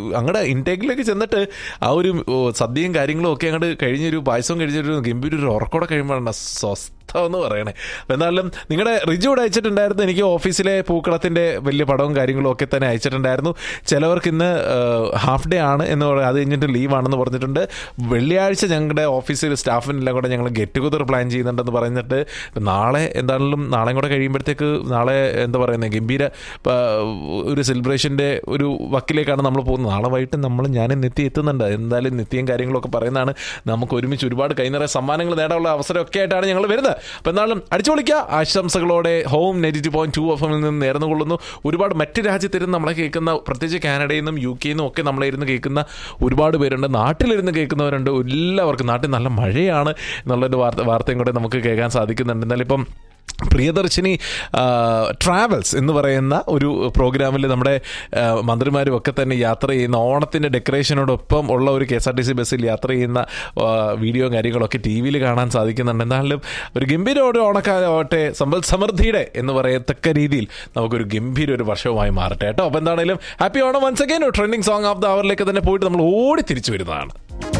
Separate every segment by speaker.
Speaker 1: അങ്ങടെ ഇൻടേക്കിലേക്ക് ചെന്നിട്ട് ആ ഒരു ഓ, സദ്യയും കാര്യങ്ങളും ഒക്കെ അങ്ങോട്ട് കഴിഞ്ഞൊരു പായസവും കഴിഞ്ഞൊരു ഗംഭീര ഒരു ഉറക്കോടെ കഴിയുമ്പോഴാണ് സ്വസ്ഥ എന്ന് പറയണേ അപ്പം എന്നാലും നിങ്ങളുടെ റിജു ഇവിടെ അയച്ചിട്ടുണ്ടായിരുന്നു എനിക്ക് ഓഫീസിലെ പൂക്കളത്തിൻ്റെ വലിയ പടവും കാര്യങ്ങളും ഒക്കെ തന്നെ അയച്ചിട്ടുണ്ടായിരുന്നു ചിലവർക്ക് ഇന്ന് ഹാഫ് ഡേ ആണ് എന്ന് പറയാം അത് കഴിഞ്ഞിട്ട് ലീവ് ആണെന്ന് പറഞ്ഞിട്ടുണ്ട് വെള്ളിയാഴ്ച ഞങ്ങളുടെ ഓഫീസിൽ സ്റ്റാഫിനെല്ലാം കൂടെ ഞങ്ങൾ ഗെറ്റ് ടുഗദർ പ്ലാൻ ചെയ്യുന്നുണ്ടെന്ന് പറഞ്ഞിട്ട് നാളെ എന്താണെങ്കിലും നാളെയും കൂടെ കഴിയുമ്പോഴത്തേക്ക് നാളെ എന്താ പറയുന്നത് ഗംഭീര ആ, ഒരു സെലിബ്രേഷൻ്റെ ഒരു വക്കിലേക്കാണ് നമ്മൾ പോകുന്നത് നാളെ വൈകിട്ട് നമ്മൾ ഞാൻ നിത്യ എത്തുന്നുണ്ട് എന്തായാലും നിത്യയും കാര്യങ്ങളൊക്കെ പറയുന്നതാണ് നമുക്ക് ഒരുമിച്ച് ഒരുപാട് കൈനിറയ സമ്മാനങ്ങൾ നേടാനുള്ള അവസരമൊക്കെ ആയിട്ടാണ് ഞങ്ങൾ വരുന്നത് അപ്പോൾ എന്നാലും അടിച്ചു പൊളിക്കുക ആശംസകളോടെ home negative point two F എമ്മിൽ നിന്ന് നേർന്നു കൊള്ളുന്നു ഒരുപാട് മറ്റ് രാജ്യത്തിരുന്ന് നമ്മളെ കേൾക്കുന്ന പ്രത്യേകിച്ച് കാനഡയിൽ നിന്നും യു കെയിൽ നിന്നും ഒക്കെ നമ്മളെ ഇരുന്ന് കേൾക്കുന്ന ഒരുപാട് പേരുണ്ട് നാട്ടിലിരുന്ന് കേൾക്കുന്നവരുണ്ട് എല്ലാവർക്കും നാട്ടിൽ നല്ല മഴയാണ് എന്നുള്ളൊരു വാർത്ത വാർത്തയും കൂടെ നമുക്ക് കേൾക്കാൻ സാധിക്കുന്നുണ്ട് എന്നാലും ഇപ്പം പ്രിയദർശിനി ആ, ട്രാവൽസ് എന്ന് പറയുന്ന ഒരു പ്രോഗ്രാമിൽ നമ്മുടെ ആ, മന്ത്രിമാരും ഒക്കെ തന്നെ യാത്ര ചെയ്യുന്ന ഓണത്തിൻ്റെ ഡെക്കറേഷനോടൊപ്പം ഉള്ള ഒരു K S R T C ബസ്സിൽ യാത്ര ചെയ്യുന്ന ആ, വീഡിയോയും കാര്യങ്ങളൊക്കെ ടി വിയിൽ കാണാൻ സാധിക്കുന്നുണ്ട് എന്നാലും ഒരു ഗംഭീര ഒരു ഓണക്കാലമാവട്ടെ സമ്പൽ സമൃദ്ധിയുടെ എന്ന് പറയത്തക്ക രീതിയിൽ നമുക്കൊരു ഗംഭീര ഒരു വർഷവുമായി മാറട്ടെ കേട്ടോ അപ്പോൾ എന്താണെങ്കിലും happy Onam once again trending song of the അവറിലേക്ക് തന്നെ പോയിട്ട് നമ്മൾ ഓടി തിരിച്ചു വരുന്നതാണ്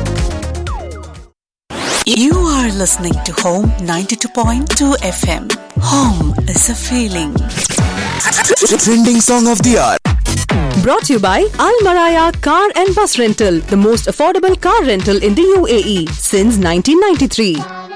Speaker 2: You are listening to Home 92.2 FM. Home is a feeling.
Speaker 3: Trending song of the hour.
Speaker 4: Brought to you by Al Maraya Car and Bus Rental, the most affordable car rental in the UAE since 1993.